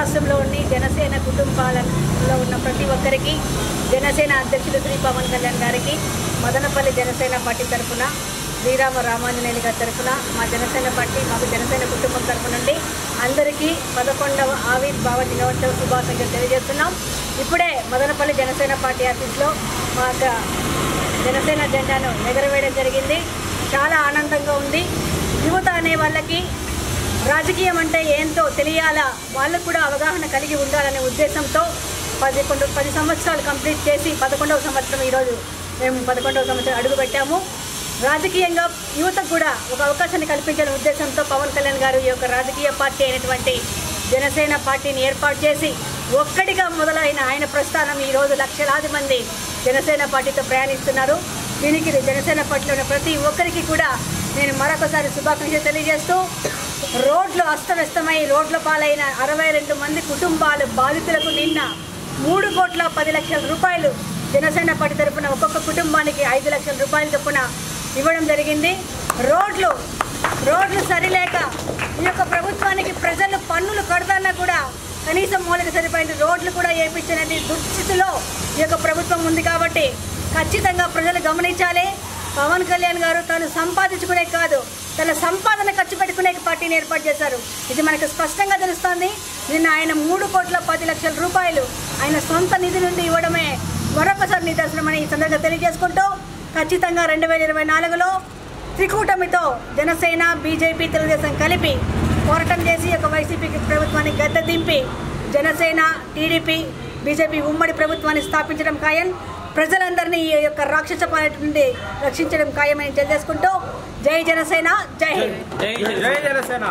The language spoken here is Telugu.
రాష్ట్రంలోని జనసేన కుటుంబాలలో ఉన్న ప్రతి ఒక్కరికి జనసేన అధ్యక్షులు శ్రీ పవన్ కళ్యాణ్ గారికి మదనపల్లి జనసేన పార్టీ తరఫున శ్రీరామ రామాంజనేయులు గారి తరఫున మా జనసేన పార్టీ మాకు జనసేన కుటుంబం తరఫు నుండి అందరికీ పదకొండవ ఆవిర్భావ దినోత్సవ శుభాకాంక్షలు తెలియజేస్తున్నాం ఇప్పుడే మదనపల్లి జనసేన పార్టీ ఆఫీస్లో మా యొక్క జనసేన జెండాను ఎగరవేయడం జరిగింది చాలా ఆనందంగా ఉంది యువత అనే వాళ్ళకి రాజకీయం అంటే ఏంటో తెలియాలా వాళ్ళకు కూడా అవగాహన కలిగి ఉండాలనే ఉద్దేశంతో పదకొండు పది సంవత్సరాలు కంప్లీట్ చేసి పదకొండవ సంవత్సరం ఈరోజు మేము పదకొండవ సంవత్సరం అడుగు పెట్టాము రాజకీయంగా యువతకు కూడా ఒక అవకాశాన్ని కల్పించడం ఉద్దేశంతో పవన్ కళ్యాణ్ గారు ఈ యొక్క రాజకీయ పార్టీ అయినటువంటి జనసేన పార్టీని ఏర్పాటు చేసి ఒక్కడిగా మొదలైన ఆయన ప్రస్థానం ఈరోజు లక్షలాది మంది జనసేన పార్టీతో ప్రయాణిస్తున్నారు దీనికి జనసేన పార్టీలో ఉన్న ప్రతి ఒక్కరికి కూడా నేను మరొకసారి శుభాకాంక్షలు తెలియజేస్తూ రోడ్లు అస్తవ్యస్తమై రోడ్ల పాలైన అరవై రెండు మంది కుటుంబాలు బాధితులకు నిన్న మూడు కోట్ల పది లక్షల రూపాయలు జనసేన పార్టీ తరఫున ఒక్కొక్క కుటుంబానికి ఐదు లక్షల రూపాయల చొప్పున ఇవ్వడం జరిగింది రోడ్లు రోడ్లు సరిలేక ఈ యొక్క ప్రభుత్వానికి ప్రజలు పన్నులు కడతాన్నా కూడా కనీసం మౌలిక సరిపోయిన రోడ్లు కూడా వేయించినది దుస్థితిలో ఈ యొక్క ప్రభుత్వం ఉంది కాబట్టి ఖచ్చితంగా ప్రజలు గమనించాలి పవన్ కళ్యాణ్ గారు తాను సంపాదించుకునే కాదు తన సంపాదన ఖర్చు పెట్టుకునే పార్టీని ఏర్పాటు చేశారు ఇది మనకు స్పష్టంగా తెలుస్తోంది నిన్న ఆయన మూడు కోట్ల పది లక్షల రూపాయలు ఆయన సొంత నిధి నుండి ఇవ్వడమే మరొకసారి నిదర్శనమని ఈ సందర్భంగా తెలియజేసుకుంటూ ఖచ్చితంగా రెండు వేల ఇరవై నాలుగులో త్రికూటమితో జనసేన బీజేపీ తెలుగుదేశం కలిపి పోరాటం చేసి ఒక వైసీపీ ప్రభుత్వాన్ని గద్దె దింపి జనసేన టీడీపీ బీజేపీ ఉమ్మడి ప్రభుత్వాన్ని స్థాపించడం ఖాయం ప్రజలందరినీ ఈ యొక్క రాక్షస పాలన నుండి రక్షించడం ఖాయమని తెలియజేసుకుంటూ జై జనసేన జై హింద్ జై జనసేన